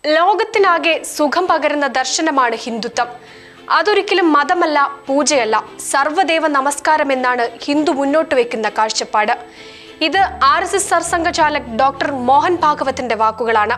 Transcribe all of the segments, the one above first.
ലോകത്തിനാകെ സുഖം പകരുന്ന ദർശനമാണ് ഹിന്ദുത്വം അതൊരിക്കലും മതമല്ല പൂജയല്ല സർവ്വദേവ നമസ്കാരം എന്നാണ് ഹിന്ദു മുന്നോട്ട് വയ്ക്കുന്ന കാഴ്ചപ്പാട് ഇത് R S S Sarsanghchalak doctor Mohan ഭാഗവത്തിന്റെ വാക്കുകളാണ്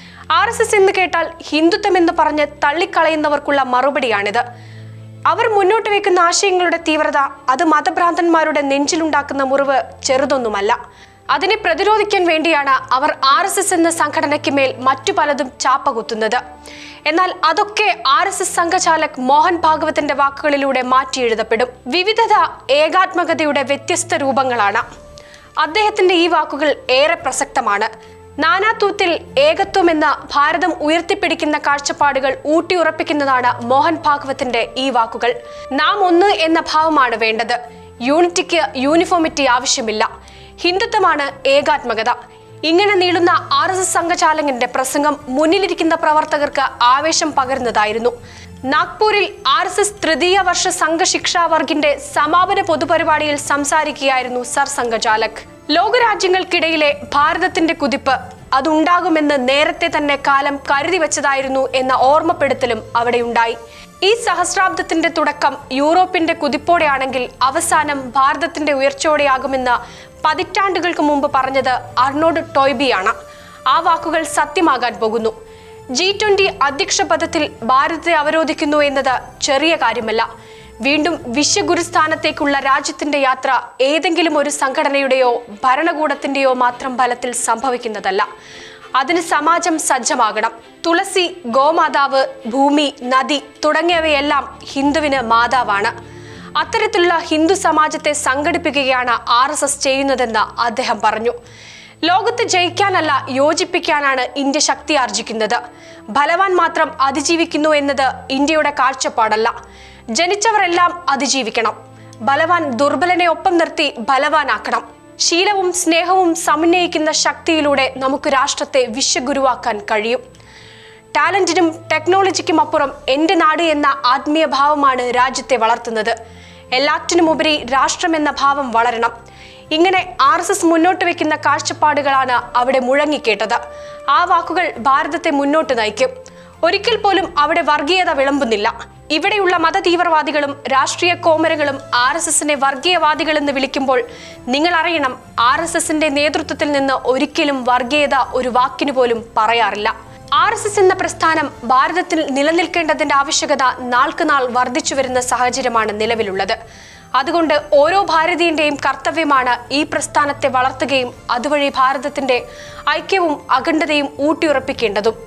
ആർ എസ് എസ് എന്ന് കേട്ടാൽ ഹിന്ദുത്വം എന്ന് പറഞ്ഞ് തള്ളിക്കളയുന്നവർക്കുള്ള മറുപടിയാണിത് അവർ മുന്നോട്ട് വയ്ക്കുന്ന ആശയങ്ങളുടെ തീവ്രത അത് മതഭ്രാന്തന്മാരുടെ നെഞ്ചിലുണ്ടാക്കുന്ന മുറിവ് ചെറുതൊന്നുമല്ല അതിനെ പ്രതിരോധിക്കാൻ വേണ്ടിയാണ് അവർ ആർ എസ് എസ് എന്ന സംഘടനയ്ക്ക് മേൽ മറ്റു പലതും ചാപ്പ കുത്തുന്നത് എന്നാൽ അതൊക്കെ R S S Sanghchalak Mohan ഭാഗവത്തിന്റെ വാക്കുകളിലൂടെ മാറ്റി എഴുതപ്പെടും വിവിധത ഏകാത്മകതയുടെ വ്യത്യസ്ത രൂപങ്ങളാണ് അദ്ദേഹത്തിന്റെ ഈ വാക്കുകൾ ഏറെ പ്രസക്തമാണ് നാനാത്വത്തിൽ ഏകത്വം എന്ന ഭാരതം ഉയർത്തിപ്പിടിക്കുന്ന കാഴ്ചപ്പാടുകൾ ഊട്ടിയുറപ്പിക്കുന്നതാണ് മോഹൻ ഭാഗവത്തിന്റെ ഈ വാക്കുകൾ നാം ഒന്ന് എന്ന ഭാവമാണ് വേണ്ടത് യൂണിറ്റിക്ക് യൂണിഫോമിറ്റി ആവശ്യമില്ല ഹിന്ദുത്വമാണ് ഏകാത്മകത ഇങ്ങനെ നീളുന്ന ആർ എസ് എസ് സംഘചാലകന്റെ പ്രസംഗം മുന്നിലിരിക്കുന്ന പ്രവർത്തകർക്ക് ആവേശം പകരുന്നതായിരുന്നു നാഗ്പൂരിൽ ആർ എസ് എസ് തൃതീയ വർഷ സംഘ ശിക്ഷാ വർഗിന്റെ സമാപന പൊതുപരിപാടിയിൽ സംസാരിക്കുകയായിരുന്നു സർ സംഘചാലക് ലോകരാജ്യങ്ങൾക്കിടയിലെ ഭാരതത്തിന്റെ കുതിപ്പ് അതുണ്ടാകുമെന്ന് നേരത്തെ തന്നെ കാലം കരുതി വെച്ചതായിരുന്നു എന്ന ഓർമ്മപ്പെടുത്തലും അവിടെയുണ്ടായി ഈ സഹസ്രാബ്ദത്തിന്റെ തുടക്കം യൂറോപ്പിന്റെ കുതിപ്പോടെയാണെങ്കിൽ അവസാനം ഭാരതത്തിന്റെ ഉയർച്ചയോടെയാകുമെന്ന് പതിറ്റാണ്ടുകൾക്ക് മുമ്പ് പറഞ്ഞത് അർണോഡ് ടോയ്ബിയാണ് ആ വാക്കുകൾ സത്യമാകാൻ പോകുന്നു ജി ട്വന്റി അധ്യക്ഷ പദത്തിൽ ഭാരതത്തെ അവരോധിക്കുന്നു എന്നത് ചെറിയ കാര്യമല്ല വീണ്ടും വിശ്വഗുരുസ്ഥാനത്തേക്കുള്ള രാജ്യത്തിന്റെ യാത്ര ഏതെങ്കിലും ഒരു സംഘടനയുടെയോ ഭരണകൂടത്തിന്റെയോ മാത്രം ഫലത്തിൽ സംഭവിക്കുന്നതല്ല അതിന് സമാജം സജ്ജമാകണം തുളസി ഗോമാതാവ് ഭൂമി നദി തുടങ്ങിയവയെല്ലാം ഹിന്ദുവിന് മാതാവാണ് അത്തരത്തിലുള്ള ഹിന്ദു സമാജത്തെ സംഘടിപ്പിക്കുകയാണ് ആർ എസ് എസ് ചെയ്യുന്നതെന്ന് അദ്ദേഹം പറഞ്ഞു ലോകത്ത് ജയിക്കാനല്ല യോജിപ്പിക്കാനാണ് ഇന്ത്യ ശക്തി ആർജിക്കുന്നത് ബലവാൻ മാത്രം അതിജീവിക്കുന്നു എന്നത് ഇന്ത്യയുടെ കാഴ്ചപ്പാടല്ല ജനിച്ചവരെല്ലാം അതിജീവിക്കണം ബലവാൻ ദുർബലനെ ഒപ്പം നിർത്തി ബലവാനാക്കണം ശീലവും സ്നേഹവും സമന്വയിക്കുന്ന ശക്തിയിലൂടെ നമുക്ക് രാഷ്ട്രത്തെ വിശ്വഗുരുവാക്കാൻ കഴിയും ടാലന്റിനും ടെക്നോളജിക്കും അപ്പുറം എൻ്റെ നാട് എന്ന ആത്മീയ ഭാവമാണ് രാജ്യത്തെ വളർത്തുന്നത് എല്ലാറ്റിനുമുപരി രാഷ്ട്രം എന്ന ഭാവം വളരണം ഇങ്ങനെ ആർ എസ് എസ് മുന്നോട്ട് വെക്കുന്ന കാഴ്ചപ്പാടുകളാണ് അവിടെ മുഴങ്ങിക്കേട്ടത് ആ വാക്കുകൾ ഭാരതത്തെ മുന്നോട്ട് നയിക്കും ഒരിക്കൽ പോലും അവിടെ വർഗീയത വിളമ്പുന്നില്ല ഇവിടെയുള്ള മതതീവ്രവാദികളും രാഷ്ട്രീയ കോമരകളും ആർ എസ് എസിനെ വർഗീയവാദികളെന്ന് വിളിക്കുമ്പോൾ നിങ്ങൾ അറിയണം ആർ എസ് എസിന്റെ നേതൃത്വത്തിൽ നിന്ന് ഒരിക്കലും വർഗീയത ഒരു വാക്കിന് പോലും പറയാറില്ല ആർ എസ് എസ് എന്ന പ്രസ്ഥാനം ഭാരതത്തിൽ നിലനിൽക്കേണ്ടതിന്റെ ആവശ്യകത നാൾക്ക് നാൾ വർദ്ധിച്ചു വരുന്ന സാഹചര്യമാണ് നിലവിലുള്ളത് അതുകൊണ്ട് ഓരോ ഭാരതീയന്റെയും കർത്തവ്യമാണ് ഈ പ്രസ്ഥാനത്തെ വളർത്തുകയും അതുവഴി ഭാരതത്തിന്റെ ഐക്യവും അഖണ്ഡതയും ഊട്ടിയുറപ്പിക്കേണ്ടതും